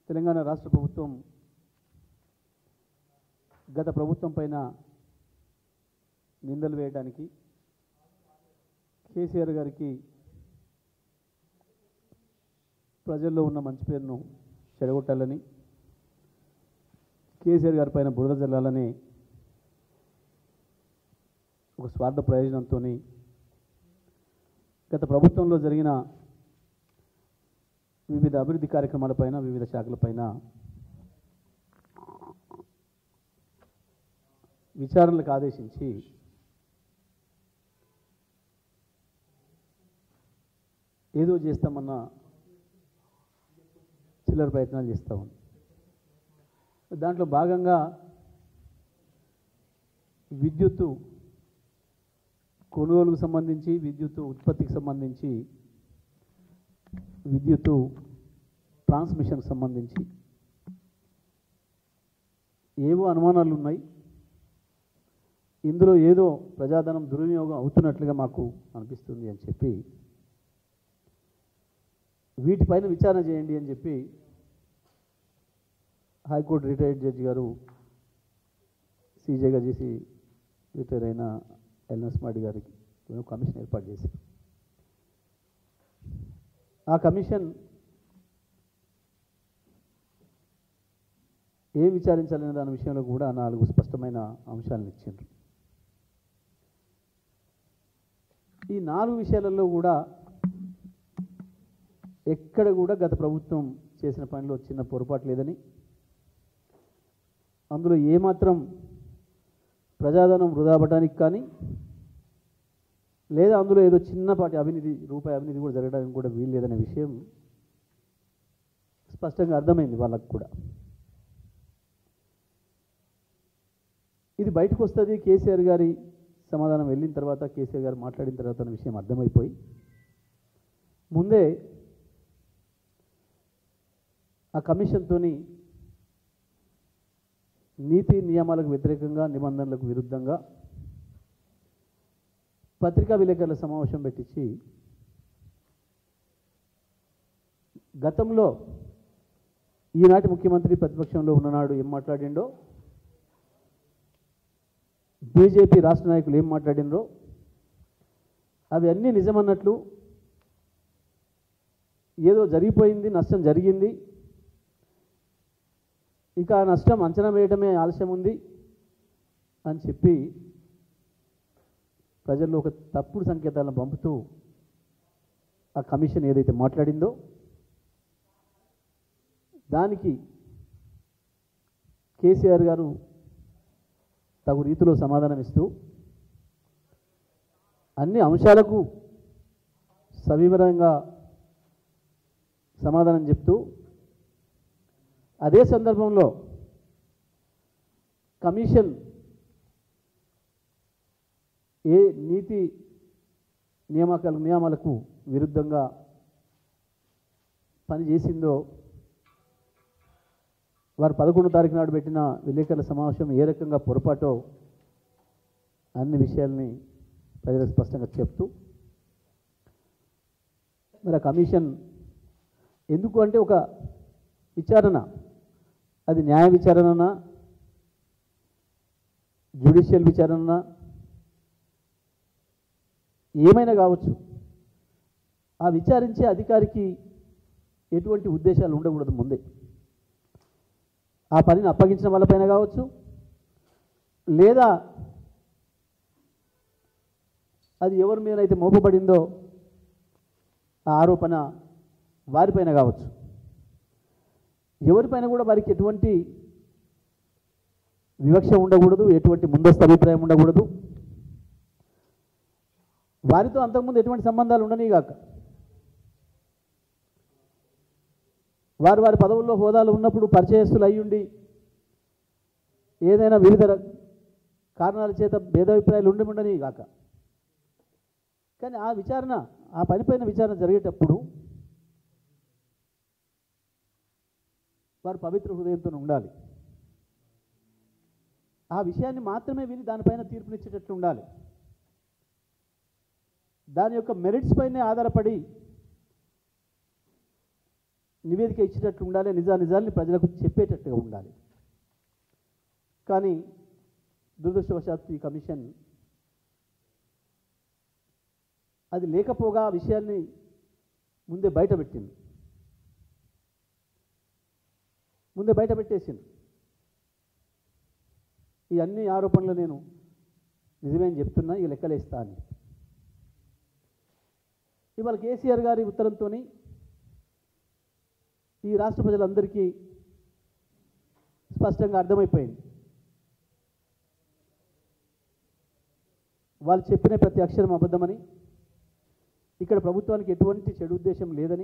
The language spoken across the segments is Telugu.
తెలంగాణ రాష్ట్ర ప్రభుత్వం గత ప్రభుత్వం పైన నిందలు వేయడానికి కేసీఆర్ గారికి ప్రజల్లో ఉన్న మంచి పేరును చెడగొట్టాలని కేసీఆర్ గారి పైన బురద జల్లాలని ఒక స్వార్థ ప్రయోజనంతో గత ప్రభుత్వంలో జరిగిన వివిధ అభివృద్ధి కార్యక్రమాలపైన వివిధ శాఖలపైన విచారణలకు ఆదేశించి ఏదో చేస్తామన్న చిల్లర ప్రయత్నాలు చేస్తూ ఉంది దాంట్లో భాగంగా విద్యుత్తు కొనుగోలుకు సంబంధించి విద్యుత్తు ఉత్పత్తికి సంబంధించి విద్యుత్తు ట్రాన్స్మిషన్కి సంబంధించి ఏవో అనుమానాలు ఉన్నాయి ఇందులో ఏదో ప్రజాధనం దుర్వినియోగం అవుతున్నట్లుగా మాకు అనిపిస్తుంది అని చెప్పి వీటిపైన విచారణ చేయండి అని చెప్పి హైకోర్టు రిటైర్డ్ జడ్జి గారు సీజేగా చేసి రిటైర్ అయిన ఎల్ఎస్ మాడి గారికి ఒక కమిషన్ ఏర్పాటు చేశారు ఆ కమిషన్ ఏం విచారించాలనే దాని విషయంలో కూడా నాలుగు స్పష్టమైన అంశాలను ఇచ్చిండ్రు ఈ నాలుగు విషయాలలో కూడా ఎక్కడ కూడా గత ప్రభుత్వం చేసిన పనిలో చిన్న పొరపాటు లేదని అందులో ఏమాత్రం ప్రజాధనం వృధా అవ్వడానికి కానీ లేదా అందులో ఏదో చిన్నపాటి అవినీతి రూపాయి అవినీతి కూడా జరగడానికి కూడా వీలు లేదనే విషయం స్పష్టంగా అర్థమైంది వాళ్ళకు కూడా ఇది బయటకు వస్తుంది కేసీఆర్ గారి సమాధానం వెళ్ళిన తర్వాత కేసీఆర్ గారు మాట్లాడిన తర్వాత అన్న విషయం అర్థమైపోయి ముందే ఆ కమిషన్తోని నీతి నియమాలకు వ్యతిరేకంగా నిబంధనలకు విరుద్ధంగా పత్రికా విలేకరుల సమావేశం పెట్టించి గతంలో ఈనాటి ముఖ్యమంత్రి ప్రతిపక్షంలో ఉన్ననాడు ఏం మాట్లాడిండో బీజేపీ రాష్ట్ర నాయకులు ఏం మాట్లాడినరో అవి అన్నీ నిజమన్నట్లు ఏదో జరిగిపోయింది నష్టం జరిగింది ఇక ఆ నష్టం అంచనా వేయడమే ఆలస్యం ఉంది అని చెప్పి ప్రజల్లో ఒక తప్పుడు సంకేతాలను పంపుతూ ఆ కమిషన్ ఏదైతే మాట్లాడిందో దానికి కేసీఆర్ గారు తగు రీతిలో సమాధానం ఇస్తూ అన్ని అంశాలకు సవివరంగా సమాధానం చెప్తూ అదే సందర్భంలో కమిషన్ ఏ నీతి నియామకాల నియమాలకు విరుద్ధంగా పనిచేసిందో వారు పదకొండో తారీఖు నాడు పెట్టిన విలేకరుల సమావేశం ఏ రకంగా పొరపాటో అన్ని విషయాల్ని ప్రజలకు స్పష్టంగా చెప్తూ మరి ఆ కమిషన్ ఎందుకు అంటే ఒక విచారణ అది న్యాయ విచారణనా జ్యుడిషియల్ విచారణనా ఏమైనా కావచ్చు ఆ విచారించే అధికారికి ఎటువంటి ఉద్దేశాలు ఉండకూడదు ముందే ఆ పనిని అప్పగించిన వాళ్ళపైన కావచ్చు లేదా అది ఎవరి మీదనైతే మోపబడిందో ఆ ఆరోపణ వారిపైన కావచ్చు ఎవరిపైన కూడా వారికి ఎటువంటి వివక్ష ఉండకూడదు ఎటువంటి ముందస్తు అభిప్రాయం ఉండకూడదు వారితో అంతకుముందు ఎటువంటి సంబంధాలు ఉండనిగాక వారు వారి పదవుల్లో హోదాలు ఉన్నప్పుడు పరిచయస్తులు అయ్యుండి ఏదైనా వివిధ ర- కారణాల చేత భేదాభిప్రాయాలు ఉండి ఉండని గాక కానీ ఆ విచారణ ఆ పనిపైన విచారణ జరిగేటప్పుడు వారు పవిత్ర హృదయంతో ఉండాలి ఆ విషయాన్ని మాత్రమే విని దానిపైన తీర్పునిచ్చేటట్లు ఉండాలి దాని యొక్క మెరిట్స్ పైనే ఆధారపడి నివేదిక ఇచ్చేటట్టు ఉండాలి నిజా నిజాల్ని ప్రజలకు చెప్పేటట్టుగా ఉండాలి కానీ దురదృష్టవశాత్తు ఈ కమిషన్ అది లేకపోగా ఆ విషయాన్ని ముందే బయట పెట్టింది ముందే బయట పెట్టేసింది ఈ అన్ని ఆరోపణలు నేను నిజమే అని చెప్తున్నా ఇక లెక్కలేస్తా అని ఇవాళ కేసీఆర్ గారి ఉత్తరంతో ఈ రాష్ట్ర ప్రజలందరికీ స్పష్టంగా అర్థమైపోయింది వాళ్ళు చెప్పిన ప్రతి అక్షరం అబద్ధమని ఇక్కడ ప్రభుత్వానికి ఎటువంటి చెడు ఉద్దేశం లేదని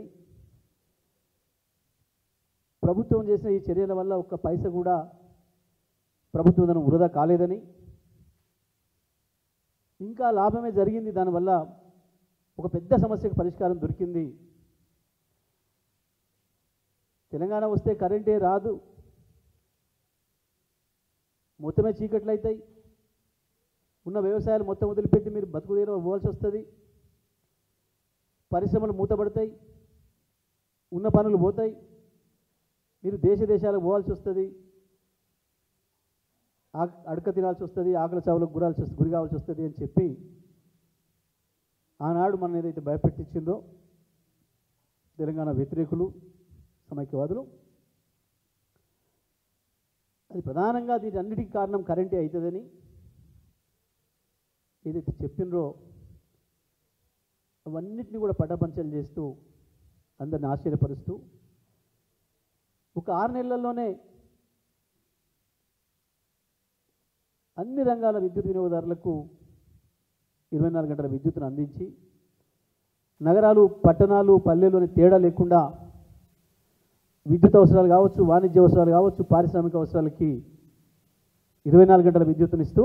ప్రభుత్వం చేసిన ఈ చర్యల వల్ల ఒక్క పైస కూడా ప్రభుత్వం ధనం వృధా కాలేదని ఇంకా లాభమే జరిగింది దానివల్ల ఒక పెద్ద సమస్యకు పరిష్కారం దొరికింది తెలంగాణ వస్తే కరెంటే రాదు మొత్తమే చీకట్లు అవుతాయి ఉన్న వ్యవసాయాలు మొత్తం వదిలిపెట్టి మీరు బతుకుదేర పోవాల్సి వస్తుంది పరిశ్రమలు మూతపడతాయి ఉన్న పనులు పోతాయి మీరు దేశ దేశాలకు పోవాల్సి వస్తుంది ఆ- అడక తినాల్సి వస్తుంది ఆకలి చావులకు గురాల్సి వస్తుంది గురి కావాల్సి వస్తుంది అని చెప్పి ఆనాడు మనం ఏదైతే భయపెట్టించిందో తెలంగాణ వ్యతిరేకులు సమైక్యవాదులు అది ప్రధానంగా దీని అన్నిటికీ కారణం కరెంటే అవుతుందని ఏదైతే చెప్పినరో అవన్నిటిని కూడా పటపంచలు చేస్తూ అందరిని ఆశ్చర్యపరుస్తూ ఒక ఆరు నెలల్లోనే అన్ని రంగాల విద్యుత్ వినియోగదారులకు ఇరవై నాలుగు గంటల విద్యుత్తును అందించి నగరాలు పట్టణాలు పల్లెల్లోని తేడా లేకుండా విద్యుత్ అవసరాలు కావచ్చు వాణిజ్య అవసరాలు కావచ్చు పారిశ్రామిక అవసరాలకి ఇరవై నాలుగు గంటల విద్యుత్తునిస్తూ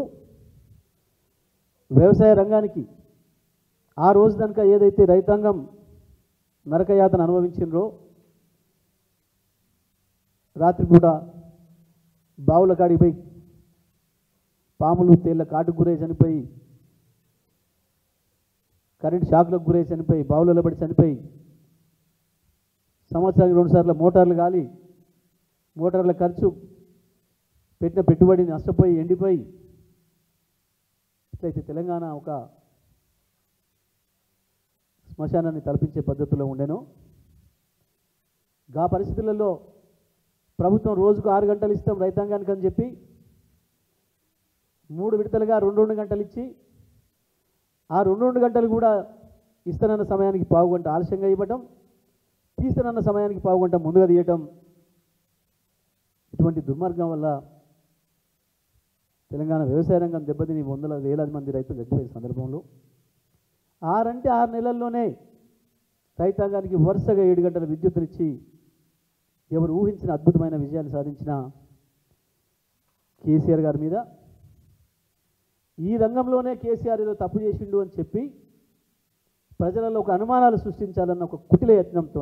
వ్యవసాయ రంగానికి ఆ రోజు కనుక ఏదైతే రైతాంగం నరకయాతన అనుభవించినరో రాత్రి కూడా బావుల కాడికి పోయి పాములు తేళ్ల కాటుకు గురై చనిపోయి కరెంట్ షాక్లకు గురై చనిపోయి బావులలో పడి చనిపోయి సంవత్సరానికి రెండుసార్లు మోటార్లు గాలి మోటార్ల ఖర్చు పెట్టిన పెట్టుబడి నష్టపోయి ఎండిపోయి ఇట్లయితే తెలంగాణ ఒక శ్మశానాన్ని తలపించే పద్ధతిలో ఉండెను గా పరిస్థితులలో ప్రభుత్వం రోజుకు ఆరు గంటలు ఇస్తాం రైతాంగానికి అని చెప్పి మూడు విడతలుగా రెండు రెండు గంటలు ఇచ్చి ఆ రెండు రెండు గంటలు కూడా ఇస్తానన్న సమయానికి పావు గంట ఆలస్యంగా ఇవ్వటం తీస్తానన్న సమయానికి పావు గంట ముందుగా తీయటం ఇటువంటి దుర్మార్గం వల్ల తెలంగాణ వ్యవసాయ రంగం దెబ్బతిని వందల వేలాది మంది రైతులు చచ్చిపోయిన సందర్భంలో ఆరంటే ఆరు నెలల్లోనే రైతాంగానికి వరుసగా ఏడు గంటల విద్యుత్తునిచ్చి ఎవరు ఊహించిన అద్భుతమైన విజయాన్ని సాధించిన కేసీఆర్ గారి మీద ఈ రంగంలోనే కేసీఆర్ ఏదో తప్పు చేసిండు అని చెప్పి ప్రజలలో ఒక అనుమానాలు సృష్టించాలన్న ఒక కుటిల యత్నంతో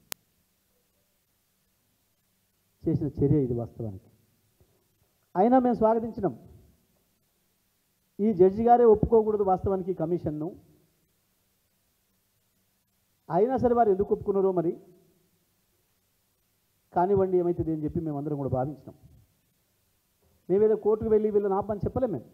చేసిన చర్య ఇది వాస్తవానికి అయినా మేము స్వాగతించినాం ఈ జడ్జి గారే ఒప్పుకోకూడదు వాస్తవానికి ఈ కమిషన్ను అయినా సరే వారు ఎందుకు ఒప్పుకున్నారో మరి కానివ్వండి ఏమైతుంది అని చెప్పి మేమందరం కూడా భావించినాం మేమేదో కోర్టుకు వెళ్ళి వీళ్ళని ఆపని చెప్పలేం మేము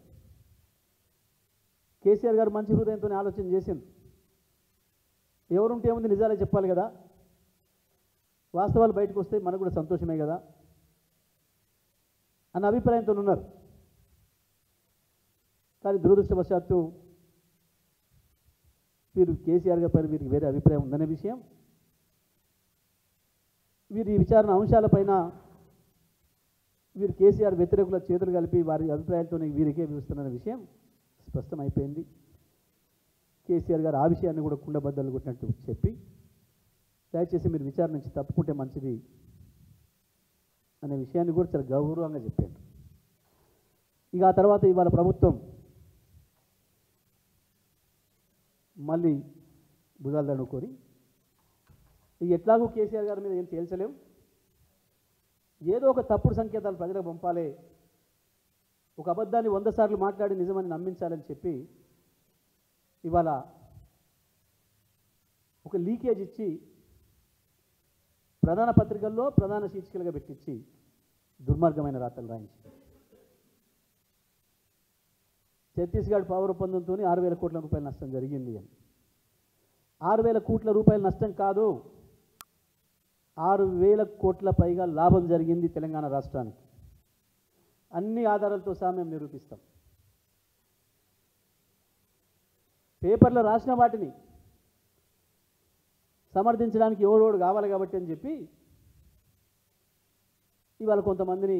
కేసీఆర్ గారు మంచి హృదయంతో ఆలోచన చేసింది ఎవరుంటే ఏముంది నిజాలే చెప్పాలి కదా వాస్తవాలు బయటకు వస్తే మనకు కూడా సంతోషమే కదా అన్న అభిప్రాయంతో ఉన్నారు కానీ దురదృష్టవశాత్తు వీరు కేసీఆర్ గారి పైన వీరికి వేరే అభిప్రాయం ఉందనే విషయం వీరి ఈ విచారణ అంశాలపైన వీరు కేసీఆర్ వ్యతిరేకుల చేతులు కలిపి వారి అభిప్రాయాలతో వీరికే వివరిస్తున్న విషయం స్పష్టమైపోయింది కేసీఆర్ గారు ఆ విషయాన్ని కూడా కుండబద్దలు కొట్టినట్టు చెప్పి దయచేసి మీరు విచారణ నుంచి తప్పుకుంటే మంచిది అనే విషయాన్ని కూడా చాలా గౌరవంగా చెప్పాను ఇక ఆ తర్వాత ఇవాళ ప్రభుత్వం మళ్ళీ భుజాలు దండుకొని ఇక ఎట్లాగో కేసీఆర్ గారి మీద ఏం తేల్చలేం ఏదో ఒక తప్పుడు సంకేతాలు ప్రజలకు పంపాలి ఒక అబద్ధాన్ని వంద సార్లు మాట్లాడి నిజమని నమ్మించాలని చెప్పి ఇవాళ ఒక లీకేజ్ ఇచ్చి ప్రధాన పత్రికల్లో ప్రధాన శీర్షికలుగా పెట్టించి దుర్మార్గమైన రాతలు రాయించి ఛత్తీస్గఢ్ పౌర ఒప్పందంతో ఆరు వేల కోట్ల రూపాయల నష్టం జరిగింది అని ఆరు వేల కోట్ల రూపాయల నష్టం కాదు ఆరు వేల కోట్ల పైగా లాభం జరిగింది తెలంగాణ రాష్ట్రానికి అన్ని ఆధారాలతో సహా మేము నిరూపిస్తాం పేపర్లో రాసిన వాటిని సమర్థించడానికి ఎవడోడు కావాలి కాబట్టి అని చెప్పి ఇవాళ కొంతమందిని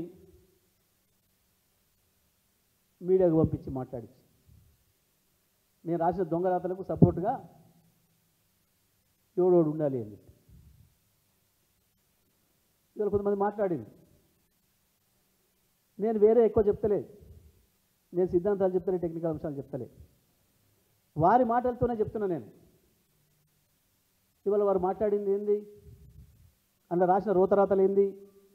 మీడియాకు పంపించి మాట్లాడించి నేను రాసిన దొంగ రాతలకు సపోర్ట్గా ఎవడోడు ఉండాలి అని చెప్పి ఇవాళ కొంతమంది మాట్లాడింది నేను వేరే ఎక్కువ చెప్తలేదు నేను సిద్ధాంతాలు చెప్తలే టెక్నికల్ అంశాలు చెప్తలే వారి మాటలతోనే చెప్తున్నా నేను ఇవాళ వారు మాట్లాడింది ఏంది అందులో రాసిన రోతరాతలు ఏంది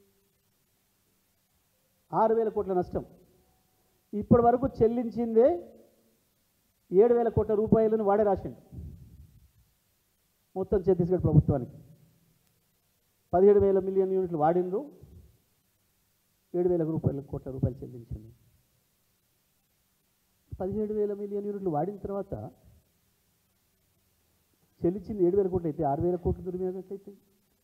ఆరు వేల కోట్ల నష్టం ఇప్పటి వరకు చెల్లించిందే ఏడు వేల కోట్ల రూపాయలను వాడే రాసిండు మొత్తం ఛత్తీస్గఢ్ ప్రభుత్వానికి పదిహేడు వేల మిలియన్ యూనిట్లు వాడిండ్రు ఏడు వేల రూపాయల కోట్ల రూపాయలు చెల్లించింది పదిహేడు వేల మిలియన్ యూనిట్లు వాడిన తర్వాత చెల్లించింది ఏడు వేల కోట్లు అయితే ఆరు వేల కోట్లు దుర్వినియోగట్లయితే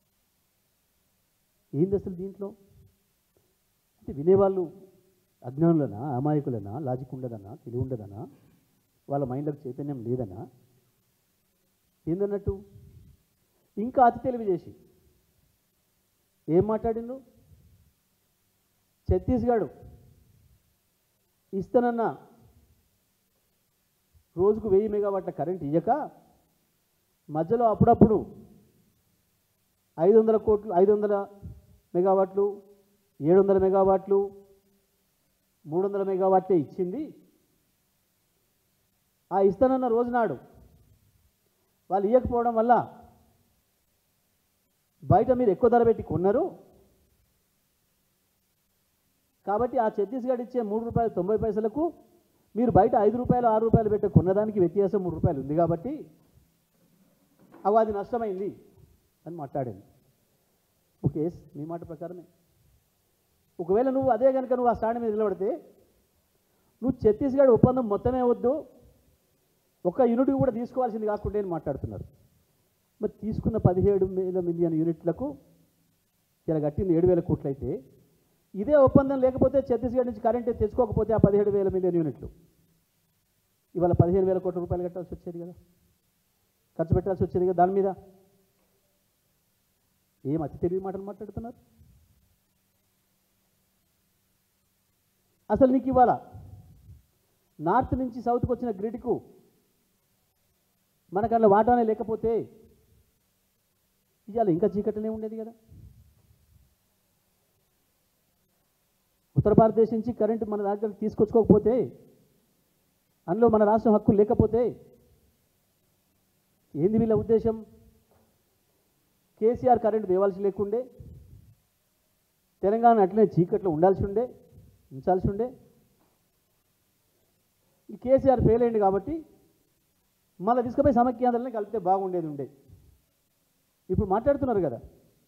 ఏంది అసలు దీంట్లో అంటే వినేవాళ్ళు అజ్ఞానులనా అమాయకులనా లాజిక్ ఉండదనా తెలివి ఉండదనా వాళ్ళ మైండ్లకు చైతన్యం లేదనా ఏందన్నట్టు ఇంకా అతి తెలివి చేసి ఏం మాట్లాడిండు ఛత్తీస్గఢ్ ఇస్తానన్న రోజుకు వెయ్యి మెగావాట్ల కరెంట్ ఇయ్యక మధ్యలో అప్పుడప్పుడు ఐదు వందల కోట్లు ఐదు వందల మెగావాట్లు ఏడు వందల మెగావాట్లు మూడు వందల మెగావాట్లే ఇచ్చింది ఆ ఇస్తానన్న రోజునాడు వాళ్ళు ఇవ్వకపోవడం వల్ల బయట మీరు ఎక్కువ ధర పెట్టి కొన్నారు కాబట్టి ఆ ఛత్తీస్గఢ్ ఇచ్చే మూడు రూపాయలు తొంభై పైసలకు మీరు బయట ఐదు రూపాయలు ఆరు రూపాయలు పెట్టి కొన్నదానికి వ్యత్యాసం మూడు రూపాయలు ఉంది కాబట్టి అవి అది నష్టమైంది అని మాట్లాడింది ఓకే మీ మాట ప్రకారమే ఒకవేళ నువ్వు అదే కనుక నువ్వు ఆ స్టాండ్ మీద నిలబడితే నువ్వు ఛత్తీస్గఢ్ ఒప్పందం మొత్తమే వద్దు ఒక్క యూనిట్ కూడా తీసుకోవాల్సింది కాకుండా అని మాట్లాడుతున్నారు మరి తీసుకున్న పదిహేడు వేల మిలియన్ యూనిట్లకు ఇలా కట్టింది ఏడు వేల కోట్లు అయితే ఇదే ఒప్పందం లేకపోతే ఛత్తీస్గఢ్ నుంచి కరెంట్ తెచ్చుకోకపోతే ఆ పదిహేడు వేల మిలియన్ యూనిట్లు ఇవాళ పదిహేను వేల కోట్ల రూపాయలు కట్టాల్సి వచ్చేది కదా ఖర్చు పెట్టాల్సి వచ్చేది కదా దాని మీద ఏం అతి తెలివి మాటలు మాట్లాడుతున్నారు అసలు నీకు ఇవాళ నార్త్ నుంచి సౌత్కి వచ్చిన గ్రిడ్కు మనకు అందులో వాటానే లేకపోతే ఇవాళ ఇంకా చీకటినే ఉండేది కదా ఉత్తర భారతదేశం నుంచి కరెంటు మన దగ్గర తీసుకొచ్చుకోకపోతే అందులో మన రాష్ట్రం హక్కు లేకపోతే ఏంది వీళ్ళ ఉద్దేశం కేసీఆర్ కరెంటు తేవాల్సి లేకుండే తెలంగాణ అట్లనే చీకట్లో ఉండాల్సి ఉండే ఉంచాల్సి ఉండే ఈ కేసీఆర్ ఫెయిల్ అయింది కాబట్టి మళ్ళీ తీసుకుపోయి సమైక్యాంధ్రని కలిపితే బాగుండేది ఉండే ఇప్పుడు మాట్లాడుతున్నారు కదా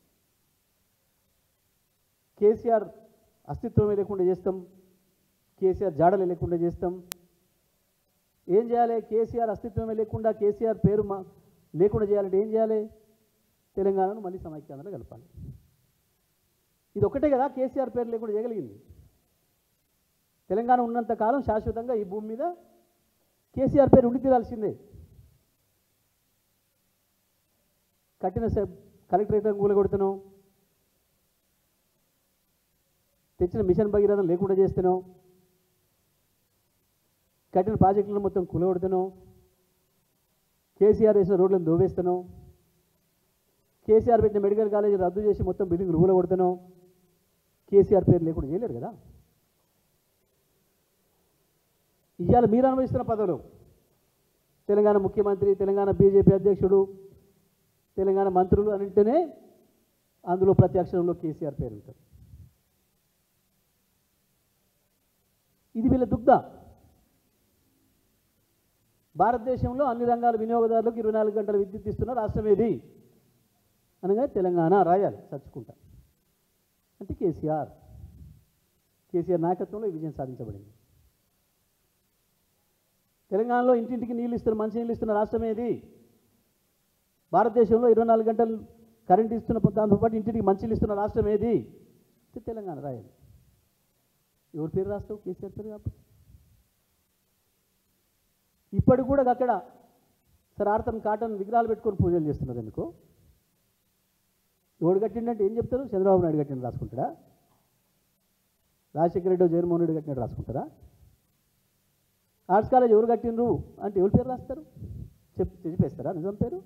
కేసీఆర్ అస్తిత్వమే లేకుండా చేస్తాం కేసీఆర్ జాడలే లేకుండా చేస్తాం ఏం చేయాలి కేసీఆర్ అస్తిత్వమే లేకుండా కేసీఆర్ పేరు మా లేకుండా చేయాలంటే ఏం చేయాలి తెలంగాణను మళ్ళీ సమైక్యాంధ్రలో కలపాలి ఇది ఒకటే కదా కేసీఆర్ పేరు లేకుండా చేయగలిగింది తెలంగాణ ఉన్నంత కాలం శాశ్వతంగా ఈ భూమి మీద కేసీఆర్ పేరు ఉండి తీరాల్సిందే కట్టిన స- కలెక్టరేట్ కూలగొడుతున్నాం తెచ్చిన మిషన్ భగీరథం లేకుండా చేస్తున్నాం కట్టిన ప్రాజెక్టులను మొత్తం కూలగొడుతున్నాం కేసీఆర్ వేసిన రోడ్లను దోవేస్తున్నాం కేసీఆర్ పెట్టిన మెడికల్ కాలేజీ రద్దు చేసి మొత్తం బిల్డింగ్ రూల కొడుతున్నాం కేసీఆర్ పేరు లేకుండా చేయలేరు కదా ఇవాళ మీరు అనుభవిస్తున్న పదవులు తెలంగాణ ముఖ్యమంత్రి తెలంగాణ బీజేపీ అధ్యక్షుడు తెలంగాణ మంత్రులు అని అంటేనే అందులో ప్రతి అక్షరంలో కేసీఆర్ పేరు ఉంటుంది ఇది వీళ్ళ దుగ్ధ భారతదేశంలో అన్ని రంగాల వినియోగదారులకు ఇరవై నాలుగు గంటల విద్యుత్ ఇస్తున్న రాష్ట్రం ఏది అనగా తెలంగాణ రాయాలి చచ్చుకుంటా అంటే కేసీఆర్ కేసీఆర్ నాయకత్వంలో ఈ విజయం సాధించబడింది తెలంగాణలో ఇంటింటికి నీళ్ళు ఇస్తున్న మంచి నీళ్ళు ఇస్తున్న రాష్ట్రం ఏది భారతదేశంలో ఇరవై నాలుగు గంటలు కరెంట్ ఇస్తున్న దాంతో పాటు ఇంటింటికి మంచి నీళ్ళు ఇస్తున్న రాష్ట్రం ఏది ఇది తెలంగాణ రాయాలి ఎవరి పేరు రాస్తావు కేసీఆర్ పేరు కాబట్టి ఇప్పటికి కూడా అక్కడ సరే ఆడతను కాటన్ విగ్రహాలు పెట్టుకొని పూజలు చేస్తున్నారు ఎందుకు ఎవడు కట్టిండంటే ఏం చెప్తారు చంద్రబాబు నాయుడు కట్టిన రాసుకుంటాడా రాజశేఖర రెడ్డి జగన్మోహన్ రెడ్డి కట్టినట్టు రాసుకుంటారా ఆర్ట్స్ కాలేజ్ ఎవరు కట్టినరు అంటే ఎవరి పేరు రాస్తారు చెప్ చెప్పేస్తారా నిజం పేరు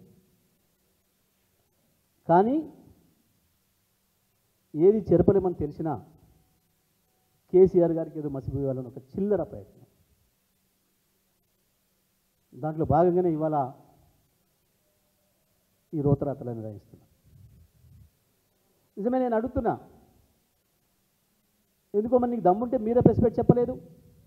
కానీ ఏది చెరపలేమని తెలిసినా కేసీఆర్ గారికి ఏదో మసిపోయాలని ఒక చిల్లర ప్రయత్నం దాంట్లో భాగంగానే ఇవాళ ఈ రోతరాతలను నిర్వహిస్తున్నా నిజమే నేను అడుగుతున్నా ఎందుకో మరి నీకు దమ్ముంటే మీరే ప్రెస్ పెట్టి చెప్పలేదు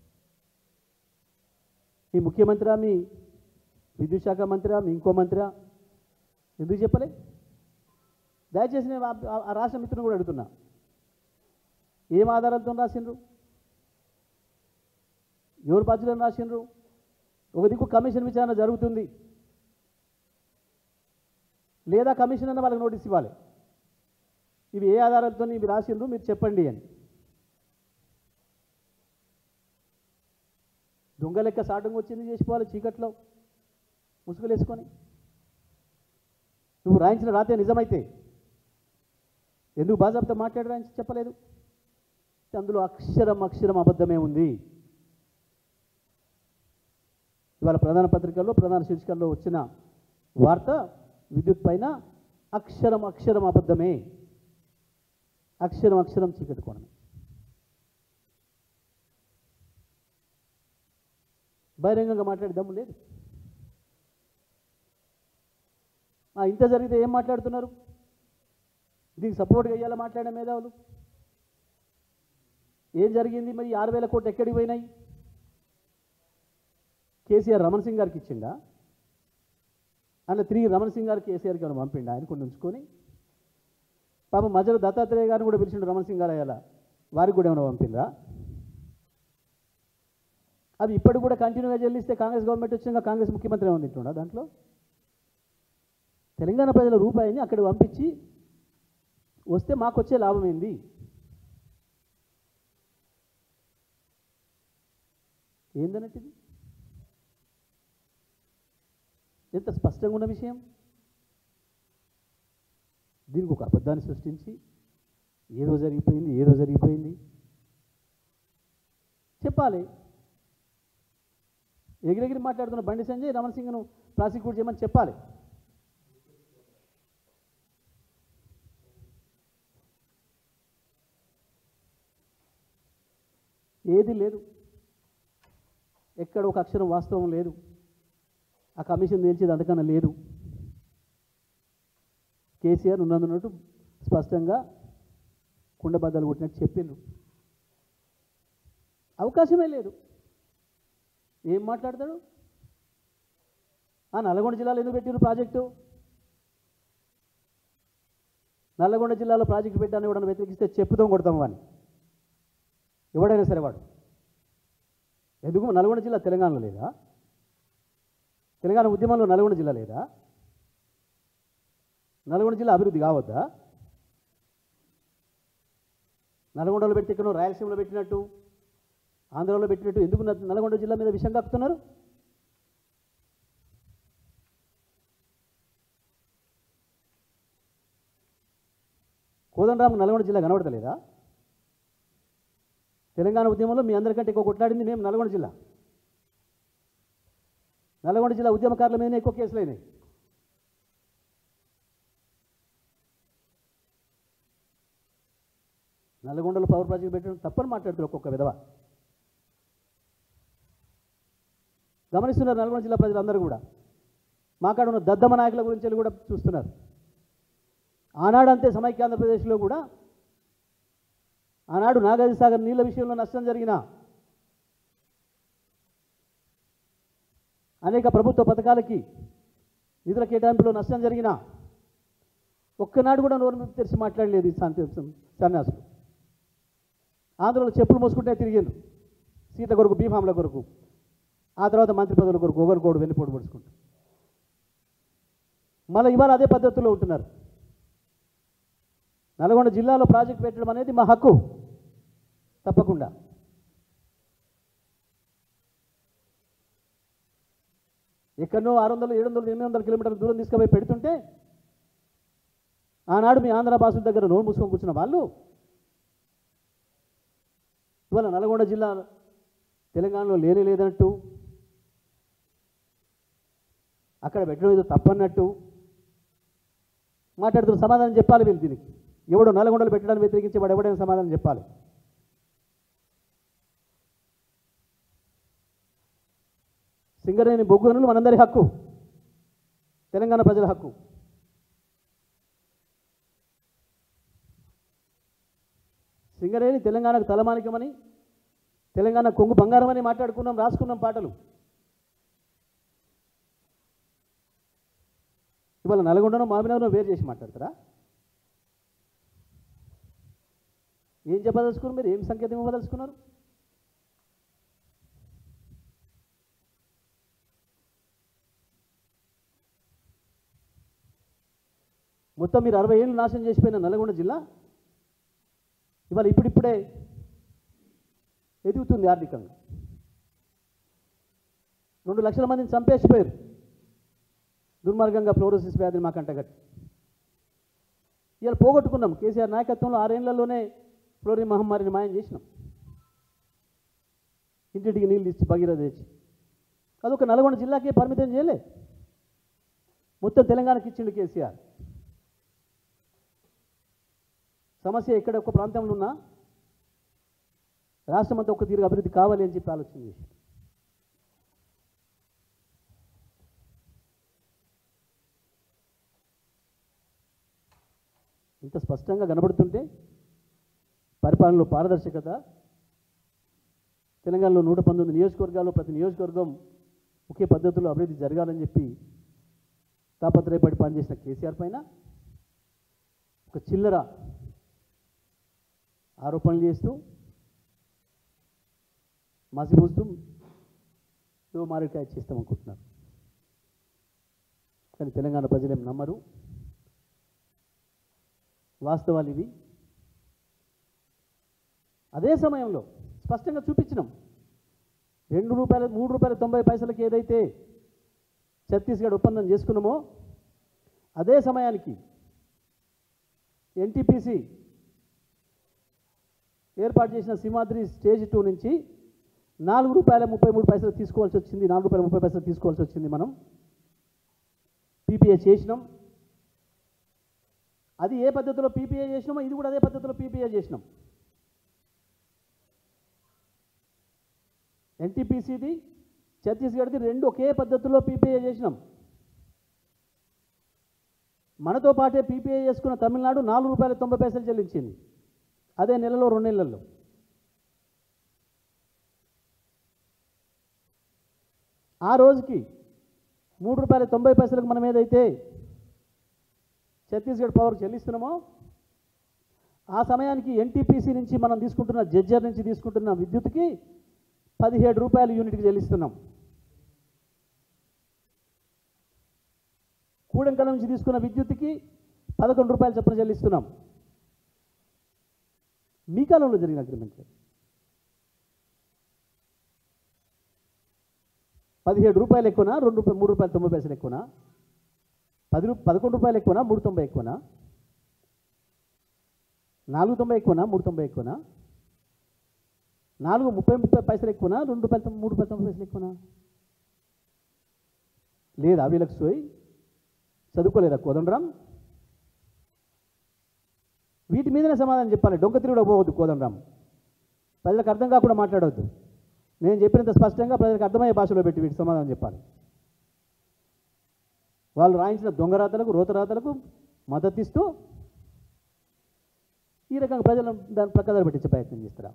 మీ ముఖ్యమంత్రి మీ విద్యుత్ శాఖ మంత్రి మీ ఇంకో మంత్రి ఎందుకు చెప్పలే దయచేసి నేను ఆ- ఆ- ఆ రాష్ట్ర మిత్రుని కూడా అడుగుతున్నా ఏం ఆధారాలతో రాసిండ్రు ఎవరు బాధ్యులను రాసిండ్రు ఒక దిక్కు కమిషన్ విచారణ జరుగుతుంది లేదా కమిషన్ అన్న వాళ్ళకి నోటీస్ ఇవ్వాలి ఇవి ఏ ఆధారాలతో ఇవి రాసిండ్రు మీరు చెప్పండి అని దొంగ లెక్క సాటంగా వచ్చింది చేసుకోవాలి చీకట్లో ముసుగులేసుకొని నువ్వు రాయించిన రాతే నిజమైతే ఎందుకు బాజాబ్తో మాట్లాడి రాయించి చెప్పలేదు అందులో అక్షరం అక్షరం అబద్ధమే ఉంది ఇవాళ ప్రధాన పత్రికల్లో ప్రధాన శీర్షికల్లో వచ్చిన వార్త విద్యుత్ పైన అక్షరం అక్షరం అబద్ధమే అక్షరం అక్షరం చీకటి కోణమే బహిరంగంగా మాట్లాడే దమ్ము లేదు ఆ, ఇంత జరిగితే ఏం మాట్లాడుతున్నారు దీనికి సపోర్ట్గా ఇయ్యాల మాట్లాడే మేధావులు ఏం జరిగింది మరి ఆరు వేల కోట్లు ఎక్కడికి పోయినాయి కేసీఆర్ రమణ సింగ్ గారికి ఇచ్చిండా అలా తిరిగి రమణ సింగ్ గారు కేసీఆర్కి ఏమైనా పంపిండా ఆయన కొన్ని ఉంచుకొని పాపం మధ్యలో దత్తాత్రేయ గారిని కూడా పిలిచిండు రమణ సింగ్ గారు అయ్యాల వారికి కూడా ఏమైనా పంపిండ్రా అవి ఇప్పటికి కూడా కంటిన్యూగా చెల్లిస్తే కాంగ్రెస్ గవర్నమెంట్ వచ్చినాక కాంగ్రెస్ ముఖ్యమంత్రి ఏమైనా తింటుండా దాంట్లో తెలంగాణ ప్రజల రూపాయిని అక్కడ పంపించి వస్తే మాకు వచ్చే లాభం ఏంది ఏందన్నట్టు ఇది ఎంత స్పష్టంగా ఉన్న విషయం దీనికి ఒక అబద్ధాన్ని సృష్టించి ఏదో జరిగిపోయింది ఏదో జరిగిపోయింది చెప్పాలి ఎగిరెగిరి మాట్లాడుతున్న బండి సంజయ్ రమణ సింగ్ను ప్రాసిక్యూట్ చేయమని చెప్పాలి ఏది లేదు ఎక్కడ ఒక అక్షరం వాస్తవం లేదు ఆ కమిషన్ తేల్చేది అంతకన్నా లేదు కేసీఆర్ ఉన్నదన్నట్టు స్పష్టంగా కుండబద్దలు కొట్టినట్టు చెప్పిండ్రు అవకాశమే లేదు ఏం మాట్లాడతాడు ఆ నల్గొండ జిల్లాలో ఎందుకు పెట్టిరు ప్రాజెక్టు నల్లగొండ జిల్లాలో ప్రాజెక్టు పెట్టాలని ఎవడన్నా వ్యతిరేకిస్తే చెప్పుతాం కొడతాం వాడిని ఎవడైనా సరే వాడు ఎందుకు నల్గొండ జిల్లా తెలంగాణలో లేదా తెలంగాణ ఉద్యమంలో నల్గొండ జిల్లా లేదా నల్గొండ జిల్లా అభివృద్ధి కావద్దా నల్గొండలో పెడితే ఇక్కడ రాయలసీమలో పెట్టినట్టు ఆంధ్రాలో పెట్టినట్టు ఎందుకు న- నల్గొండ జిల్లా మీద విషం కక్కుతున్నారు కోదండరామ్ నల్గొండ జిల్లా కనబడతలేదా తెలంగాణ ఉద్యమంలో మీ అందరికంటే ఎక్కువ కొట్లాడింది మేము నల్గొండ జిల్లా నల్గొండ జిల్లా ఉద్యమకారుల మీదనే ఎక్కువ కేసులు అయినాయి నల్గొండలో పవర్ ప్రాజెక్ట్ పెట్టడం తప్పని మాట్లాడుతున్నారు ఒక్కొక్క విధవ గమనిస్తున్నారు నల్గొండ జిల్లా ప్రజలందరూ కూడా మాకాడ ఉన్న దద్దమ్మ నాయకుల గురించి వెళ్ళి కూడా చూస్తున్నారు ఆనాడు అంతే సమైక్య ఆంధ్రప్రదేశ్లో కూడా ఆనాడు నాగార్జు సాగర్ నీళ్ళ విషయంలో నష్టం జరిగిన అనేక ప్రభుత్వ పథకాలకి నిధుల కేటాయింపులో నష్టం జరిగిన ఒక్కనాడు కూడా నోరు తెరిచి మాట్లాడలేదు ఈ శాంతి సన్యాసులు ఆంధ్రలో చెప్పులు మోసుకుంటే తిరిగిండ్రు సీట్ల కొరకు బీఫామ్ల కొరకు ఆ తర్వాత మంత్రి పదవుల కొరకు ఒకరికోడు వెన్నుపోటు పొడుచుకుంటారు మళ్ళీ ఇవాళ అదే పద్ధతిలో ఉంటున్నారు నల్గొండ జిల్లాలో ప్రాజెక్ట్ పెట్టడం అనేది మా హక్కు తప్పకుండా ఎక్కడనో ఆరు వందలు ఏడు వందలు ఎనిమిది వందల కిలోమీటర్ల దూరం తీసుకుపోయి పెడుతుంటే ఆనాడు మీ ఆంధ్ర భాషల దగ్గర నోరు మూసుకొని కూర్చున్న వాళ్ళు ఇవాళ నల్గొండ జిల్లా తెలంగాణలో లేనే లేదన్నట్టు అక్కడ పెట్టడం ఏదో తప్పన్నట్టు మాట్లాడుతున్న సమాధానం చెప్పాలి వీళ్ళు దీనికి ఎవడో నల్గొండలు పెట్టడానికి వ్యతిరేకించి వాడు ఎవడైనా సమాధానం చెప్పాలి సింగరేణి బొగ్గు గనులు మనందరి హక్కు తెలంగాణ ప్రజల హక్కు సింగరేణి తెలంగాణకు తలమానికమని తెలంగాణ కొంగు బంగారం అని మాట్లాడుకున్నాం రాసుకున్నాం పాటలు ఇవాళ నల్గొండను మామినగరం వేరు చేసి మాట్లాడతారా ఏం చెప్పదలుచుకున్నారు మీరు ఏం సంకేతం ఇవ్వదలుచుకున్నారు మొత్తం మీరు అరవై ఏళ్ళు నాశనం చేసిపోయిన నల్గొండ జిల్లా ఇవాళ ఇప్పుడిప్పుడే ఎదుగుతుంది ఆర్థికంగా రెండు లక్షల మందిని చంపేసిపోయారు దుర్మార్గంగా ఫ్లోరోసిస్ వ్యాధిని మాకు అంటగట్టి ఇవాళ పోగొట్టుకున్నాం కేసీఆర్ నాయకత్వంలో ఆరేళ్లలోనే ఫ్లోరిన్ మహమ్మారిని మాయం చేసినాం ఇంటింటికి నీళ్ళు ఇచ్చి భగీరథ తెచ్చి అదొక నల్గొండ జిల్లాకే పరిమితం చేయలే మొత్తం తెలంగాణకి ఇచ్చిండు కేసీఆర్ సమస్య ఎక్కడ ఒక ప్రాంతంలో ఉన్నా రాష్ట్రం అంతా ఒక తీరుగా అభివృద్ధి కావాలి అని చెప్పి ఆలోచన చేసి ఇంత స్పష్టంగా కనబడుతుంటే పరిపాలనలో పారదర్శకత తెలంగాణలో నూట పంతొమ్మిది నియోజకవర్గాల్లో ప్రతి నియోజకవర్గం ఒకే పద్ధతిలో అభివృద్ధి జరగాలని చెప్పి తాపత్రయపడి పనిచేసిన కేసీఆర్ పైన ఒక చిల్లర ఆరోపణలు చేస్తూ మసిపూస్తూ ఏదో మారేడుకాయ చేస్తాం అనుకుంటున్నారు కానీ తెలంగాణ ప్రజలేం నమ్మరు వాస్తవాలు ఇవి అదే సమయంలో స్పష్టంగా చూపించినాం రెండు రూపాయల మూడు రూపాయల తొంభై పైసలకి ఏదైతే ఛత్తీస్గఢ్ ఒప్పందం చేసుకున్నామో అదే సమయానికి ఎన్టీపీసీ ఏర్పాటు చేసిన సింహాద్రి స్టేజ్ టూ నుంచి నాలుగు రూపాయల ముప్పై మూడు పైసలు తీసుకోవాల్సి వచ్చింది నాలుగు రూపాయల ముప్పై పైసలు తీసుకోవాల్సి వచ్చింది మనం పీపీఏ చేసినాం అది ఏ పద్ధతిలో పీపీఏ చేసినామో ఇది కూడా అదే పద్ధతిలో పీపీఏ చేసినాం ఎన్టీపీసీది ఛత్తీస్గఢ్ది రెండు ఒకే పద్ధతిలో పీపీఏ చేసినాం మనతో పాటే పీపీఏ చేసుకున్న తమిళనాడు నాలుగు రూపాయల తొంభై పైసలు చెల్లించింది అదే నెలలో రెండు నెలల్లో ఆ రోజుకి మూడు రూపాయల తొంభై పైసలకు మనం ఏదైతే ఛత్తీస్గఢ్ పవర్ చెల్లిస్తున్నామో ఆ సమయానికి ఎన్టీపీసీ నుంచి మనం తీసుకుంటున్న జడ్జర్ నుంచి తీసుకుంటున్న విద్యుత్కి పదిహేడు రూపాయలు యూనిట్కి చెల్లిస్తున్నాం కూడంకల నుంచి తీసుకున్న విద్యుత్తుకి పదకొండు రూపాయలు చొప్పున చెల్లిస్తున్నాం మీ కాలంలో జరిగిన అగ్రిమెంట్ పదిహేడు రూపాయలు ఎక్కువనా రెండు రూపాయలు మూడు రూపాయలు తొంభై పైసలు ఎక్కువనా పది రూ పదకొండు రూపాయలు ఎక్కువనా మూడు తొంభై ఎక్కువనా నాలుగు తొంభై ఎక్కువనా మూడు తొంభై ఎక్కువనా నాలుగు ముప్పై ముప్పై పైసలు ఎక్కువనా రెండు రూపాయలు తొంభై- మూడు రూపాయలు తొంభై పైసలు ఎక్కువనా లేదా వీళ్ళకి సోయి చదువుకోలేదా కోదండరాం వీటి మీదనే సమాధానం చెప్పాలి డొంక తిరుగుడు పోవద్దు కోదండరాం ప్రజలకు అర్థం కాకుండా మాట్లాడవద్దు నేను చెప్పినంత స్పష్టంగా ప్రజలకు అర్థమయ్యే భాషలో పెట్టి వీటి సమాధానం చెప్పాలి వాళ్ళు రాయించిన దొంగ రాతలకు రోతరాతలకు మద్దతిస్తూ ఈ రకంగా ప్రజలను దాని ప్రకారం పెట్టించే ప్రయత్నం చేస్తారా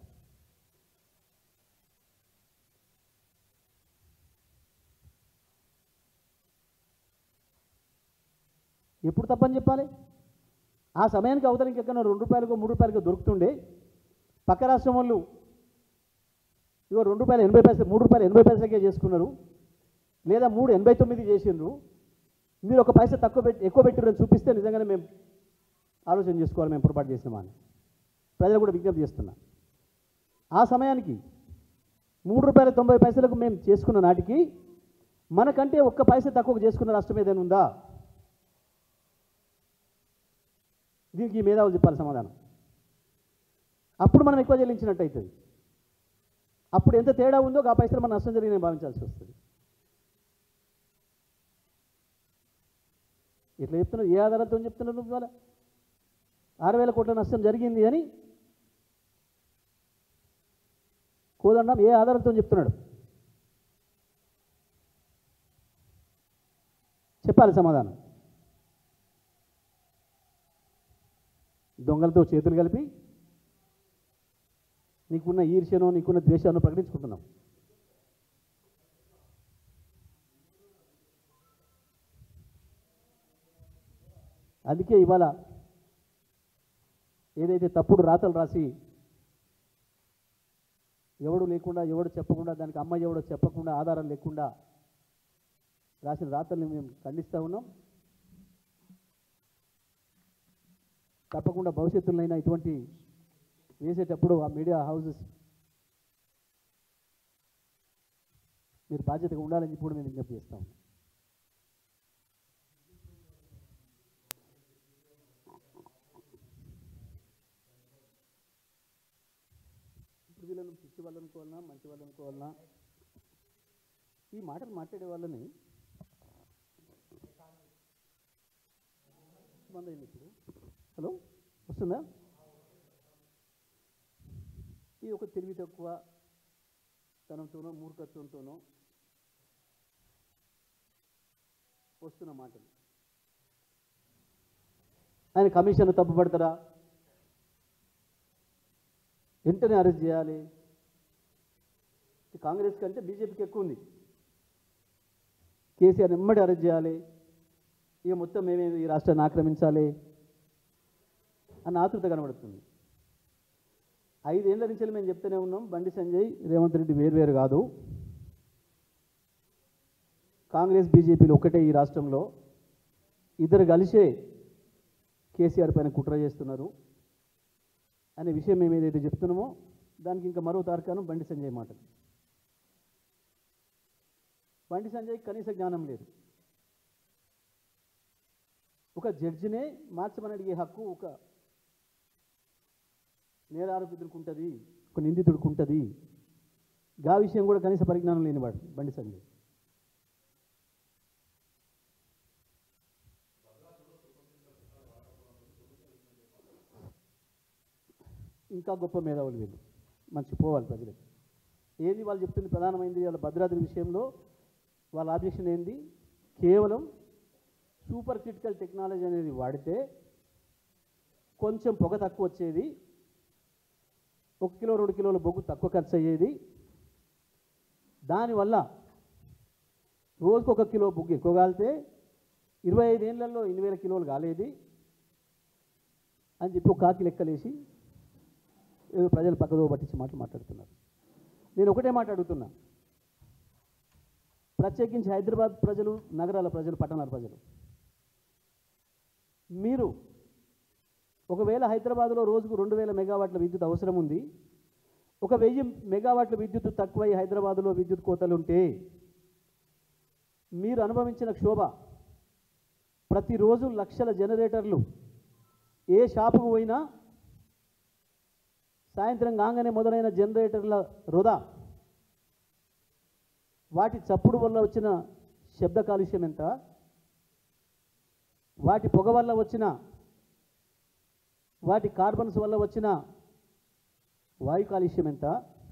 ఎప్పుడు తప్పని చెప్పాలి ఆ సమయానికి అవతల ఇంకెక్కడ రెండు రూపాయలకు మూడు రూపాయలకు దొరుకుతుండే పక్క రాష్ట్రం వాళ్ళు ఇగో రెండు రూపాయలు ఎనభై పైసలు మూడు రూపాయలు ఎనభై పైసలకే చేసుకున్నారు లేదా మూడు ఎనభై తొమ్మిది చేసిండ్రు మీరు ఒక పైసా తక్కువ పెట్టి ఎక్కువ పెట్టిరని చూపిస్తే నిజంగానే మేము ఆలోచన చేసుకోవాలి మేము పొరపాటు చేసినామా అని ప్రజలు కూడా విజ్ఞప్తి చేస్తున్నా ఆ సమయానికి మూడు రూపాయల తొంభై పైసలకు మేము చేసుకున్న నాటికి మనకంటే ఒక్క పైసా తక్కువ చేసుకున్న రాష్ట్రం ఏదైనా ఉందా దీనికి ఈ మేధావులు చెప్పాలి సమాధానం అప్పుడు మనం ఎక్కువ చెల్లించినట్టు అవుతుంది అప్పుడు ఎంత తేడా ఉందో ఆ పైసలు మన నష్టం జరిగిందని భావించాల్సి వస్తుంది ఇట్లా చెప్తున్నారు ఏ ఆధారంతో చెప్తున్నారు నువ్వు ఇవాళ ఆరు వేల కోట్ల నష్టం జరిగింది అని కోదండం ఏ ఆధారంతో చెప్తున్నాడు చెప్పాలి సమాధానం దొంగలతో చేతులు కలిపి నీకున్న ఈర్ష్యనో నీకున్న ద్వేషాన్ని ప్రకటించుకుంటున్నాం అందుకే ఇవాళ ఏదైతే తప్పుడు రాతలు రాసి ఎవడు లేకుండా ఎవడు చెప్పకుండా దానికి అమ్మ ఎవడో చెప్పకుండా ఆధారం లేకుండా రాసిన రాతల్ని మేము ఖండిస్తూ ఉన్నాం తప్పకుండా భవిష్యత్తులోనైనా ఇటువంటి వేసేటప్పుడు ఆ మీడియా హౌసెస్ మీరు బాధ్యతగా ఉండాలని చెప్పి కూడా మేము విజ్ఞప్తి చేస్తాం ఇప్పుడు వీళ్ళని పిచ్చి వాళ్ళు అనుకోవాలన్నా మంచి వాళ్ళు అనుకోవాలన్నా ఈ మాటలు మాట్లాడే వాళ్ళని బంద్ అయింది ఇప్పుడు హలో వస్తుందా ఈ ఒక తెలివి తక్కువ తనంతోనో మూర్ఖత్వంతోనో వస్తున్న మాటలు ఆయన కమిషన్ తప్పుపడతారా వెంటనే అరెస్ట్ చేయాలి కాంగ్రెస్ కంటే బీజేపీకి ఎక్కువ ఉంది కేసీఆర్ ఎమ్మడి అరెస్ట్ చేయాలి ఇక మొత్తం మేమే ఈ రాష్ట్రాన్ని ఆక్రమించాలి అన్న ఆతృత కనబడుతుంది ఐదేళ్ల నుంచి మేము చెప్తూనే ఉన్నాం బండి సంజయ్ రేవంత్ రెడ్డి వేరువేరు కాదు కాంగ్రెస్ బీజేపీలు ఒక్కటే ఈ రాష్ట్రంలో ఇద్దరు కలిసే కేసీఆర్ పైన కుట్ర చేస్తున్నారు అనే విషయం మేము ఏదైతే చెప్తున్నామో దానికి ఇంకా మరో తార్కాను బండి సంజయ్ మాటలు బండి సంజయ్ కనీస జ్ఞానం లేదు ఒక జడ్జినే మార్చమని అడిగే హక్కు ఒక నేరారోపితుడికి ఉంటుంది ఒక నిందితుడికి ఉంటుంది గా విషయం కూడా కనీస పరిజ్ఞానం లేనివాడు బండి సంజయ్ ఇంకా గొప్ప మేధావులు వీళ్ళు మంచి పోవాలి ప్రజలకు ఏది వాళ్ళు చెప్తుంది ప్రధానమైంది వాళ్ళ భద్రాద్రి విషయంలో వాళ్ళ ఆబ్జెక్షన్ ఏంది కేవలం సూపర్ క్రిటికల్ టెక్నాలజీ అనేది వాడితే కొంచెం పొగ తక్కువ వచ్చేది ఒక కిలో రెండు కిలోల బొగ్గు తక్కువ ఖర్చు అయ్యేది దానివల్ల రోజుకు ఒక కిలో బొగ్గు ఎక్కువ కాలితే ఇరవై ఐదేళ్లలో ఎన్ని వేల కిలోలు కాలేది అని చెప్పి ఒక కాకి లెక్కలేసి ఏదో ప్రజలు పక్కదో పట్టించి మాటలు మాట్లాడుతున్నారు నేను ఒకటే మాట అడుగుతున్నా ప్రత్యేకించి హైదరాబాద్ ప్రజలు నగరాల ప్రజలు పట్టణాల ప్రజలు మీరు ఒకవేళ హైదరాబాద్లో రోజుకు రెండు వేల మెగావాట్ల విద్యుత్ అవసరం ఉంది ఒక వెయ్యి మెగావాట్ల విద్యుత్ తక్కువై హైదరాబాదులో విద్యుత్ కోతలు ఉంటే మీరు అనుభవించిన క్షోభ ప్రతిరోజు లక్షల జనరేటర్లు ఏ షాపుకు పోయినా సాయంత్రం కాగానే మొదలైన జనరేటర్ల వృధా వాటి చప్పుడు వల్ల వచ్చిన శబ్ద కాలుష్యం ఎంత వాటి పొగ వల్ల వచ్చిన వాటి కార్బన్స్ వల్ల వచ్చిన వాయు కాలుష్యం ఎంత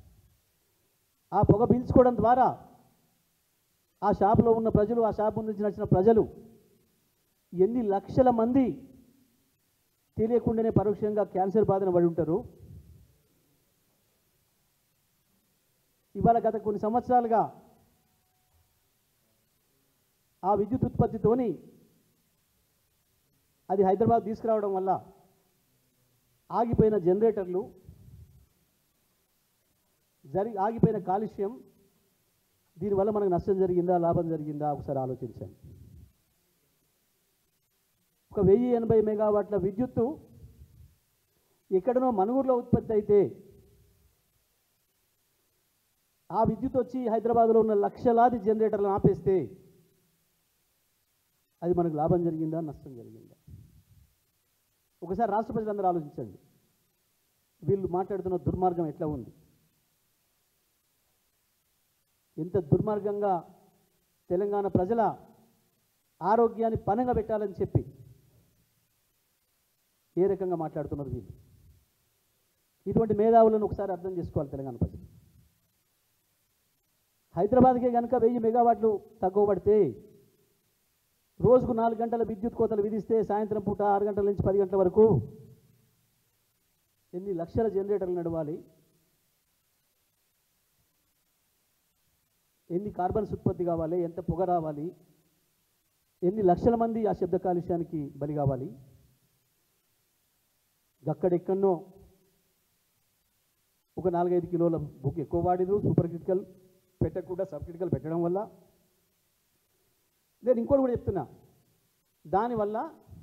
ఆ పొగ పీల్చుకోవడం ద్వారా ఆ షాపులో ఉన్న ప్రజలు ఆ షాపు నుంచి నచ్చిన ప్రజలు ఎన్ని లక్షల మంది తెలియకుండానే పరోక్షంగా క్యాన్సర్ బాధన పడి ఉంటారు ఇవాళ గత కొన్ని సంవత్సరాలుగా ఆ విద్యుత్ ఉత్పత్తితోని అది హైదరాబాద్ తీసుకురావడం వల్ల ఆగిపోయిన జనరేటర్లు జరి ఆగిపోయిన కాలుష్యం దీనివల్ల మనకు నష్టం జరిగిందా లాభం జరిగిందా ఒకసారి ఆలోచించండి ఒక వెయ్యి ఎనభై మెగావాట్ల విద్యుత్తు ఎక్కడనో మనుగురులో ఉత్పత్తి అయితే ఆ విద్యుత్ వచ్చి హైదరాబాద్లో ఉన్న లక్షలాది జనరేటర్లను ఆపేస్తే అది మనకు లాభం జరిగిందా నష్టం జరిగిందా ఒకసారి రాష్ట్ర ప్రజలందరూ ఆలోచించండి వీళ్ళు మాట్లాడుతున్న దుర్మార్గం ఎట్లా ఉంది ఎంత దుర్మార్గంగా తెలంగాణ ప్రజల ఆరోగ్యాన్ని పనంగా పెట్టాలని చెప్పి ఏ రకంగా మాట్లాడుతున్నారు వీళ్ళు ఇటువంటి మేధావులను ఒకసారి అర్థం చేసుకోవాలి తెలంగాణ ప్రజలు హైదరాబాద్కే కనుక వెయ్యి మెగావాట్లు తక్కువ పడితే రోజుకు నాలుగు గంటల విద్యుత్ కోతలు విధిస్తే సాయంత్రం పూట ఆరు గంటల నుంచి పది గంటల వరకు ఎన్ని లక్షల జనరేటర్లు నడవాలి ఎన్ని కార్బన్స్ ఉత్పత్తి కావాలి ఎంత పొగ రావాలి ఎన్ని లక్షల మంది ఆ శబ్ద కాలుష్యానికి బలి కావాలి అక్కడెక్కడనో ఒక నాలుగైదు కిలోల బుక్ ఎక్కువ వాడిరు సూపర్ క్రిటికల్ పెట్టకుండా సబ్ క్రిటికల్ పెట్టడం వల్ల నేను ఇంకోటి కూడా చెప్తున్నా దానివల్ల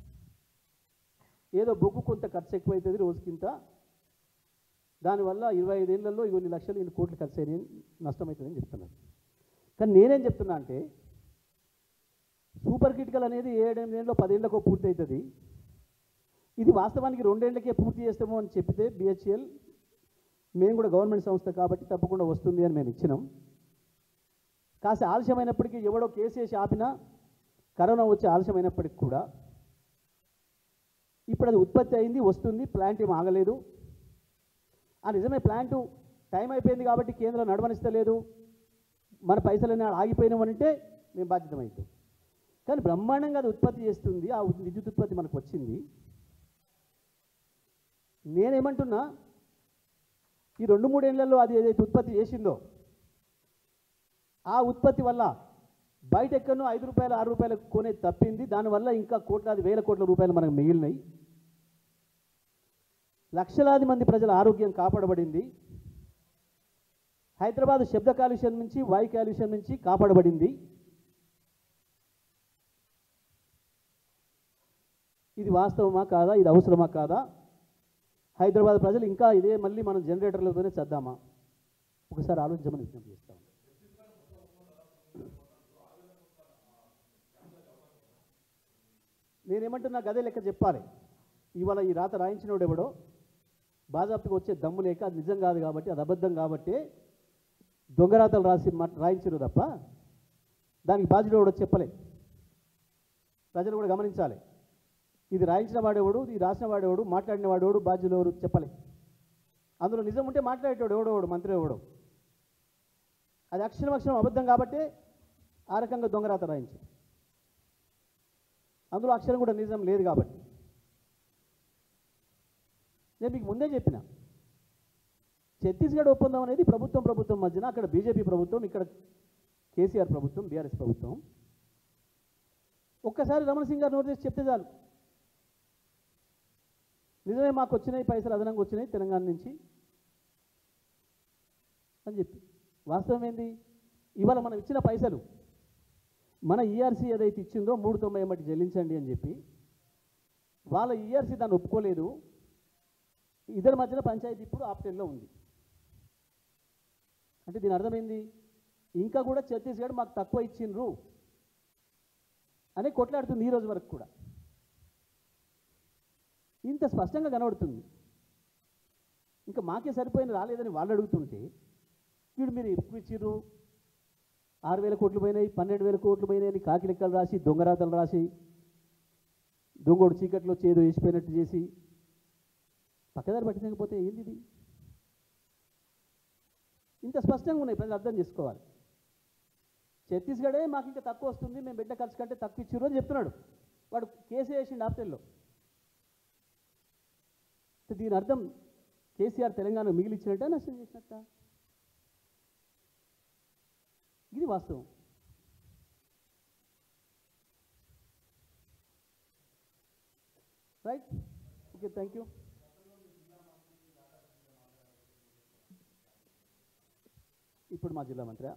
ఏదో బొగ్గు కొంత ఖర్చు ఎక్కువైతుంది రోజుకింత దానివల్ల ఇరవై ఐదేళ్లలో ఇన్ని లక్షలు ఇన్ని కోట్లు ఖర్చు అయినాయి నష్టమవుతుందని చెప్తున్నారు కానీ నేనేం చెప్తున్నా అంటే సూపర్ క్రిటికల్ అనేది ఏడెనిమిదేళ్ళలో పదేళ్లకు పూర్తి అవుతుంది ఇది వాస్తవానికి రెండేళ్లకే పూర్తి చేస్తాము అని చెప్పితే బిహెచ్ఎల్ మేము కూడా గవర్నమెంట్ సంస్థ కాబట్టి తప్పకుండా వస్తుంది అని మేము ఇచ్చినాం కాస్త ఆలస్యమైనప్పటికీ ఎవడో కేసు వేసి ఆపినా కరోనా వచ్చి ఆలస్యమైనప్పటికి కూడా ఇప్పుడు అది ఉత్పత్తి అయింది వస్తుంది ప్లాంట్ ఏం ఆగలేదు ఆ నిజమే ప్లాంటు టైం అయిపోయింది కాబట్టి కేంద్రం నడవనిస్తలేదు మన పైసలన్నీ ఆడ ఆగిపోయినామనంటే మేము బాధ్యతమైంది కానీ బ్రహ్మాండంగా అది ఉత్పత్తి చేస్తుంది ఆ ఉత్- విద్యుత్ ఉత్పత్తి మనకు వచ్చింది నేనేమంటున్నా ఈ రెండు మూడేళ్లలో అది ఏదైతే ఉత్పత్తి చేసిందో ఆ ఉత్పత్తి వల్ల బయట ఎక్కడనో ఐదు రూపాయలు ఆరు రూపాయలకు కొనే తప్పింది దానివల్ల ఇంకా కోట్లాది వేల కోట్ల రూపాయలు మనకు మిగిలినాయి లక్షలాది మంది ప్రజల ఆరోగ్యం కాపాడబడింది హైదరాబాద్ శబ్ద కాలుష్యం నుంచి వాయు కాలుష్యం నుంచి కాపాడబడింది ఇది వాస్తవమా కాదా ఇది అవసరమా కాదా హైదరాబాద్ ప్రజలు ఇంకా ఇదే మళ్ళీ మనం జనరేటర్లతోనే చద్దామా ఒకసారి ఆలోచించమని విజ్ఞప్తి చేస్తాం నేనేమంటున్నా గదే లెక్క చెప్పాలి ఇవాళ ఈ రాత రాయించినోడు ఎవడో బాజాప్తుగా వచ్చే దమ్ము లేక అది నిజం కాదు కాబట్టి అది అబద్ధం కాబట్టి దొంగరాతలు రాసి మా- రాయించారు తప్ప దానికి బాధ్యుడు ఎవడో చెప్పలే ప్రజలు కూడా గమనించాలి ఇది రాయించిన వాడేవాడు ఇది రాసిన వాడేవాడు మాట్లాడిన వాడేవాడు బాధ్యులు ఎవరు చెప్పలే అందులో నిజం ఉంటే మాట్లాడేటోడు ఎవడోవాడు మంత్రి ఎవడు అది అక్షరం అక్షరం అబద్ధం కాబట్టి ఆ రకంగా దొంగరాత రాయించారు అందులో అక్షరం కూడా నిజం లేదు కాబట్టి నేను మీకు ముందే చెప్పిన ఛత్తీస్గఢ్ ఒప్పందం అనేది ప్రభుత్వం ప్రభుత్వం మధ్యన అక్కడ బీజేపీ ప్రభుత్వం ఇక్కడ కేసీఆర్ ప్రభుత్వం బీఆర్ఎస్ ప్రభుత్వం ఒక్కసారి రమణ సింగ్ గారు నోటీస్ చెప్తే చాలు నిజమే మాకు వచ్చినాయి పైసలు అదనంగా వచ్చినాయి తెలంగాణ నుంచి అని చెప్పి వాస్తవం ఏంది ఇవాళ మనం ఇచ్చిన పైసలు మన ఈఆర్సీ ఏదైతే ఇచ్చిందో మూడు తొంభై ఎమ్మటి చెల్లించండి అని చెప్పి వాళ్ళ ఈఆర్సీ దాన్ని ఒప్పుకోలేదు ఇద్దరి మధ్యన పంచాయతీ ఇప్పుడు ఆప్టెన్లో ఉంది అంటే దీని అర్థమైంది ఇంకా కూడా ఛత్తీస్గఢ్ మాకు తక్కువ ఇచ్చిండ్రు అని కొట్లాడుతుంది ఈ రోజు వరకు కూడా ఇంత స్పష్టంగా కనబడుతుంది ఇంకా మాకే సరిపోయిన రాలేదని వాళ్ళు అడుగుతుంటే వీడు మీరు ఎక్కువ ఇచ్చిర్రు ఆరు వేల కోట్లు పోయినాయి పన్నెండు వేల కోట్లు పోయినాయి అని కాకి లెక్కలు రాసి దొంగరాతలు రాసి దొంగోడు చీకట్లో చేదు వేసిపోయినట్టు చేసి పక్కదారి పట్టించకపోతే ఏంది ఇది ఇంత స్పష్టంగా ఉన్నాయి ప్రజలు అర్థం చేసుకోవాలి ఛత్తీస్గఢే మాకు ఇంకా తక్కువ వస్తుంది మేము బిడ్డ ఖర్చు కంటే తక్కువ ఇచ్చిర్రు అని చెప్తున్నాడు వాడు కేసు వేసిండు ఆప్టెల్లో దీని అర్థం కేసీఆర్ తెలంగాణ మిగిలిచ్చినట్ట నష్టం చేసినట్ట ఇది వాస్తవం రైట్ ఓకే థ్యాంక్ యూ ఇప్పుడు మా జిల్లా మంత్రి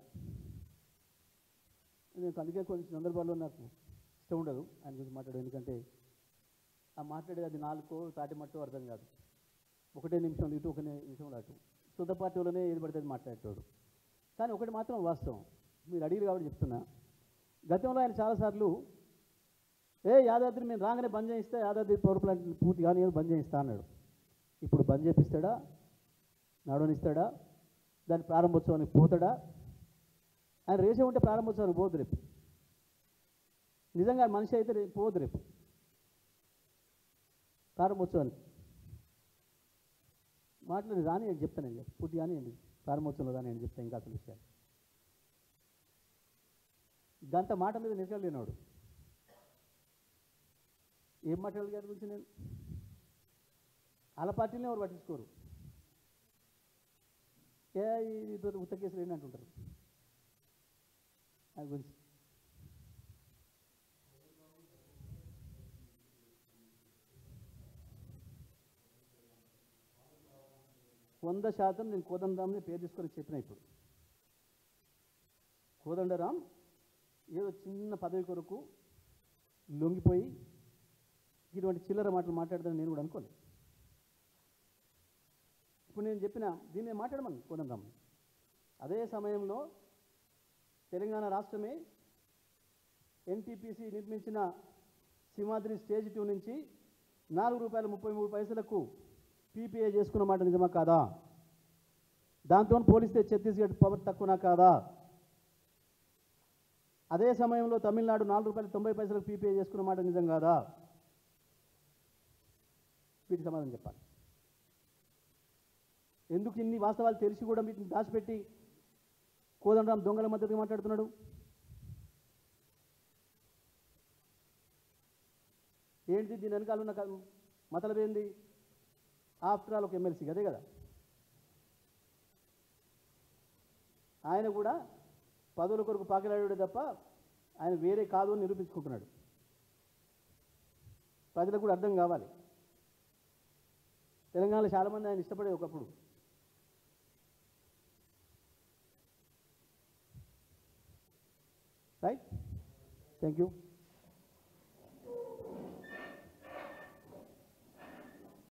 నేను అందుకే కొన్ని సందర్భాల్లో నాకు ఇష్టం ఉండదు ఆయన గురించి మాట్లాడడం ఎందుకంటే ఆ మాట్లాడేది అది నాలుగో తాటి మట్టో అర్థం కాదు ఒకటే నిమిషంలో ఇటు ఒక నిమిషంలో అటు సొంత పార్టీలోనే ఏది పడితే అది మాట్లాడేటోడు కానీ ఒకటి మాత్రం వాస్తవం మీరు అడిగారు కాబట్టి చెప్తున్నా గతంలో ఆయన చాలాసార్లు ఏ యాదాద్రి మేము రాగానే బంద్ చేయిస్తా యాదాద్రి పవర్ ప్లాంట్ పూర్తి కానీ బంద్ చేయిస్తా అన్నాడు ఇప్పుడు బంద్ చేపిస్తాడా నడవనిస్తాడా దాని ప్రారంభోత్సవానికి పోతాడా ఆయన రేసే ఉంటే ప్రారంభోత్సవానికి పోదు రేపు నిజంగా మనిషి అయితే రేపు పోదు రేపు ప్రారంభోత్సవానికి మాట్లాడి రానియండి చెప్తాను నేను పూర్తి కానివ్వండి ప్రారంభోత్సవంలో రానియండి చెప్తాను ఇంకా అసలు విషయాలు గంట మాట మీద నిలకలేనాడు ఏం మాట్లాడాలి గారి గురించి నేను వాళ్ళ పార్టీని ఎవరు పట్టించుకోరు ఏ ఇది ఉత్త కేసులు ఏంటి అంటుంటారు దాని గురించి వంద శాతం నేను కోదండరామ్ని పేరు తీసుకొని చెప్పిన ఇప్పుడు కోదండరాం ఏదో చిన్న పదవి కొరకు లొంగిపోయి ఇటువంటి చిల్లర మాటలు మాట్లాడదని నేను కూడా అనుకోలేదు ఇప్పుడు నేను చెప్పిన దీన్ని మాట్లాడమని కోదండరామ్ అదే సమయంలో తెలంగాణ రాష్ట్రమే ఎన్టీపీసీ నిర్మించిన సింహాద్రి స్టేజ్ టూ నుంచి నాలుగు రూపాయల ముప్పై మూడు పైసలకు పీపీఏ చేసుకున్న మాట నిజమా కాదా దాంతో పోలిస్తే ఛత్తీస్గఢ్ పవర్ తక్కువనా కాదా అదే సమయంలో తమిళనాడు నాలుగు రూపాయల తొంభై పైసలకు పీపీఏ చేసుకున్న మాట నిజం కాదా వీటి సమాధానం చెప్పాలి ఎందుకు ఇన్ని వాస్తవాలు తెలిసి కూడా వీటిని దాచిపెట్టి కోదండరాం దొంగల మద్దతుగా మాట్లాడుతున్నాడు ఏంటి దీని వెనకాల ఉన్న క- మతలబ్ ఏంది ఆఫ్టర్ ఆల్ ఒక ఎమ్మెల్సీ అదే కదా ఆయన కూడా పదవుల కొరకు పాకిలాడే తప్ప ఆయన వేరే కాదు అని నిరూపించుకుంటున్నాడు ప్రజలకు కూడా అర్థం కావాలి తెలంగాణలో చాలామంది ఆయన ఇష్టపడే ఒకప్పుడు రైట్ థ్యాంక్ యూ